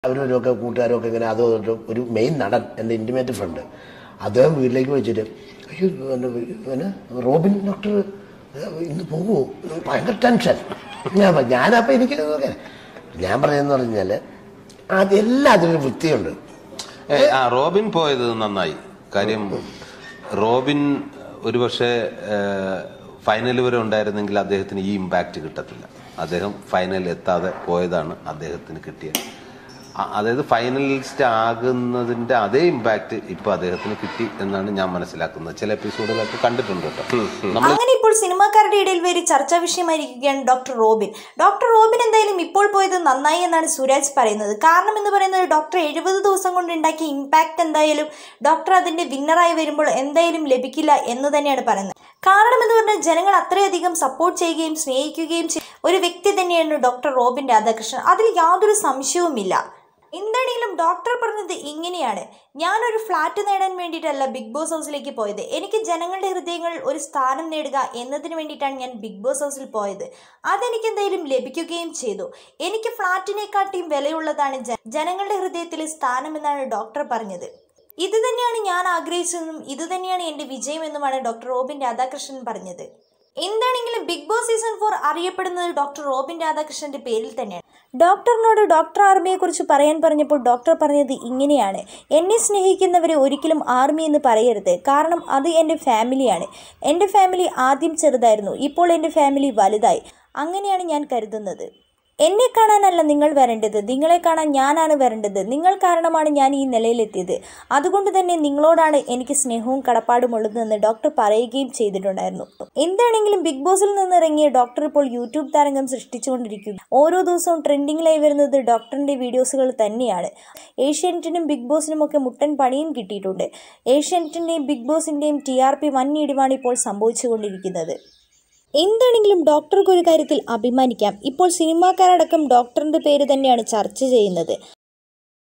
അവരും ഒക്കെ കൂട്ടുകാരും ഒക്കെ ഇങ്ങനെ അതോ ഇതോ ഒരു മെയിൻ നടൻ എൻ്റെ ഇൻറ്റിമേറ്റ് ഫ്രണ്ട് അദ്ദേഹം വീട്ടിലേക്ക് വെച്ചിട്ട് അയ്യോ പിന്നെ പിന്നെ റോബിൻ ഡോക്ടർ ഇന്ന് പോകുമോ ഭയങ്കര ടെൻഷൻ ഞാൻ പ- ഞാനപ്പോൾ എനിക്ക് ഇതൊക്കെ- ഞാൻ പറഞ്ഞതെന്ന് പറഞ്ഞാൽ അതെല്ലാത്തിനും വൃത്തിയുണ്ട് ഏ, ആ റോബിൻ പോയത് നന്നായി കാര്യം റോബിൻ ഒരുപക്ഷെ ഫൈനൽ വരെ ഉണ്ടായിരുന്നെങ്കിൽ അദ്ദേഹത്തിന് ഈ ഇമ്പാക്റ്റ് കിട്ടത്തില്ല അദ്ദേഹം ഫൈനലിൽ എത്താതെ പോയതാണ് അദ്ദേഹത്തിന് കിട്ടിയത് അ- അതായത് ഫൈനലിസ്റ്റ് ആകുന്നതിന്റെ അതേ ഇമ്പാക്റ്റ് ഇപ്പൊ അദ്ദേഹത്തിന് കിട്ടി എന്നാണ് ഞാൻ മനസ്സിലാക്കുന്നത് ചില എപ്പിസോഡുകളൊക്കെ കണ്ടിട്ടുണ്ട് കേട്ടോ നമ്മൾ അങ്ങനെ ഇപ്പോൾ സിനിമാക്കാരുടെ ഇടയിൽ വരെ ചർച്ചാ വിഷയമായിരിക്കുകയാണ് ഡോക്ടർ റോബിൻ ഡോക്ടർ റോബിൻ എന്തായാലും ഇപ്പോൾ പോയത് നന്നായി എന്നാണ് സുരാജ് പറയുന്നത് കാരണം എന്ന് പറയുന്നത് ഡോക്ടർ എഴുപത് ദിവസം കൊണ്ട് ഉണ്ടാക്കിയ ഇമ്പാക്റ്റ് എന്തായാലും ഡോക്ടർ അതിന്റെ വിന്നറായി വരുമ്പോൾ എന്തായാലും ലഭിക്കില്ല എന്ന് തന്നെയാണ് പറയുന്നത് കാരണം എന്ന് പറഞ്ഞാൽ ജനങ്ങൾ അത്രയധികം സപ്പോർട്ട് ചെയ്യുകയും സ്നേഹിക്കുകയും ചെയ്ത ഒരു വ്യക്തി തന്നെയാണ് ഡോക്ടർ റോബിൻ രാധാകൃഷ്ണൻ അതിൽ യാതൊരു സംശയവുമില്ല എന്താണെങ്കിലും ഡോക്ടർ പറഞ്ഞത് ഇങ്ങനെയാണ് ഞാനൊരു ഫ്ലാറ്റ് നേടാൻ വേണ്ടിയിട്ടല്ല ബിഗ് ബോസ് ഹൗസിലേക്ക് പോയത് എനിക്ക് ജനങ്ങളുടെ ഹൃദയങ്ങളിൽ ഒരു സ്ഥാനം നേടുക എന്നതിന് വേണ്ടിയിട്ടാണ് ഞാൻ ബിഗ് ബോസ് ഹൗസിൽ പോയത് അതെനിക്ക് എന്തായാലും ലഭിക്കുകയും ചെയ്തു എനിക്ക് ഫ്ലാറ്റിനെക്കാട്ടിയും വിലയുള്ളതാണ് ജ- ജനങ്ങളുടെ ഹൃദയത്തിലെ സ്ഥാനം എന്നാണ് ഡോക്ടർ പറഞ്ഞത് ഇത് തന്നെയാണ് ഞാൻ ആഗ്രഹിച്ചതെന്നും ഇത് തന്നെയാണ് എൻ്റെ വിജയമെന്നുമാണ് ഡോക്ടർ റോബിൻ രാധാകൃഷ്ണൻ പറഞ്ഞത് എന്താണെങ്കിലും ബിഗ് ബോസ് സീസൺ ഫോർ അറിയപ്പെടുന്നത് ഡോക്ടർ റോബിൻ രാധാകൃഷ്ണന്റെ പേരിൽ തന്നെയാണ് ഡോക്ടറിനോട് ഡോക്ടർ ആർമിയെ കുറിച്ച് പറയാൻ പറഞ്ഞപ്പോൾ ഡോക്ടർ പറഞ്ഞത് ഇങ്ങനെയാണ് എന്നെ സ്നേഹിക്കുന്നവരെ ഒരിക്കലും ആർമി എന്ന് പറയരുത് കാരണം അത് എൻ്റെ ഫാമിലിയാണ് എൻ്റെ ഫാമിലി ആദ്യം ചെറുതായിരുന്നു ഇപ്പോൾ എൻ്റെ ഫാമിലി വലുതായി അങ്ങനെയാണ് ഞാൻ കരുതുന്നത് എന്നെ കാണാനല്ല നിങ്ങൾ വരേണ്ടത് നിങ്ങളെ കാണാൻ ഞാനാണ് വരേണ്ടത് നിങ്ങൾ കാരണമാണ് ഞാൻ ഈ നിലയിലെത്തിയത് അതുകൊണ്ട് തന്നെ നിങ്ങളോടാണ് എനിക്ക് സ്നേഹവും കടപ്പാടും ഉള്ളതെന്ന് ഡോക്ടർ പറയുകയും ചെയ്തിട്ടുണ്ടായിരുന്നു എന്താണെങ്കിലും ബിഗ് ബോസിൽ നിന്ന് ഇറങ്ങിയ ഡോക്ടർ ഇപ്പോൾ യൂട്യൂബ് തരംഗം സൃഷ്ടിച്ചുകൊണ്ടിരിക്കുക ഓരോ ദിവസവും ട്രെൻഡിങ്ങിലായി വരുന്നത് ഡോക്ടറിന്റെ വീഡിയോസുകൾ തന്നെയാണ് ഏഷ്യാനെറ്റിനും ബിഗ് ബോസിനും ഒക്കെ മുട്ടൻ പണിയും കിട്ടിയിട്ടുണ്ട് ഏഷ്യാനെറ്റിന്റെയും ബിഗ് ബോസിന്റെയും ടി ആർ പി വൻ ഇടിവാണ് ഇപ്പോൾ സംഭവിച്ചുകൊണ്ടിരിക്കുന്നത് എന്താണെങ്കിലും ഡോക്ടർക്ക് ഒരു കാര്യത്തിൽ അഭിമാനിക്കാം ഇപ്പോൾ സിനിമാക്കാരടക്കം ഡോക്ടറിന്റെ പേര് തന്നെയാണ് ചർച്ച ചെയ്യുന്നത്